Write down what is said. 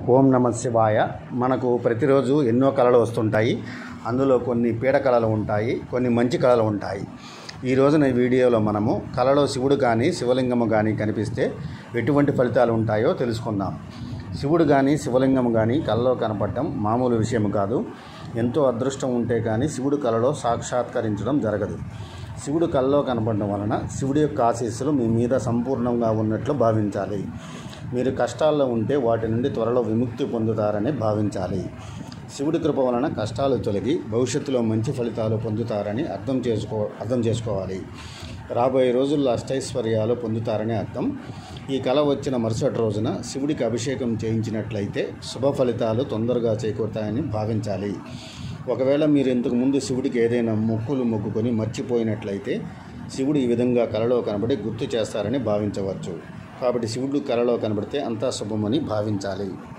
ఓం నమ శివాయ మనకు ప్రతిరోజు ఎన్నో కళలు వస్తుంటాయి అందులో కొన్ని పీడ కళలు ఉంటాయి కొన్ని మంచి కళలు ఉంటాయి ఈ రోజున ఈ వీడియోలో మనము కళలో శివుడు కానీ శివలింగము కానీ కనిపిస్తే ఎటువంటి ఫలితాలు ఉంటాయో తెలుసుకుందాం శివుడు కానీ శివలింగం కానీ కళలో కనపడటం మామూలు విషయం కాదు ఎంతో అదృష్టం ఉంటే కానీ శివుడు కళలో సాక్షాత్కరించడం జరగదు శివుడు కళ్ళలో కనపడడం వలన శివుడి యొక్క ఆశీస్సులు మీ మీద సంపూర్ణంగా ఉన్నట్లు భావించాలి మీరు కష్టాల్లో ఉంటే వాటి నుండి త్వరలో విముక్తి పొందుతారని భావించాలి శివుడి కృప వలన కష్టాలు తొలగి భవిష్యత్తులో మంచి ఫలితాలు పొందుతారని అర్థం చేసుకో అర్థం చేసుకోవాలి రాబోయే రోజుల్లో అష్టైశ్వర్యాలు పొందుతారని అర్థం ఈ కళ వచ్చిన మరుసటి రోజున శివుడికి అభిషేకం చేయించినట్లయితే శుభ ఫలితాలు తొందరగా చేకూరుతాయని భావించాలి ఒకవేళ మీరు ఇంతకు ముందు శివుడికి ఏదైనా మొక్కులు మొక్కుకొని మర్చిపోయినట్లయితే శివుడు ఈ విధంగా కలలో కనబడి గుర్తు చేస్తారని భావించవచ్చు కాబట్టి శివుడు కలలో కనబడితే అంతా శుభమని భావించాలి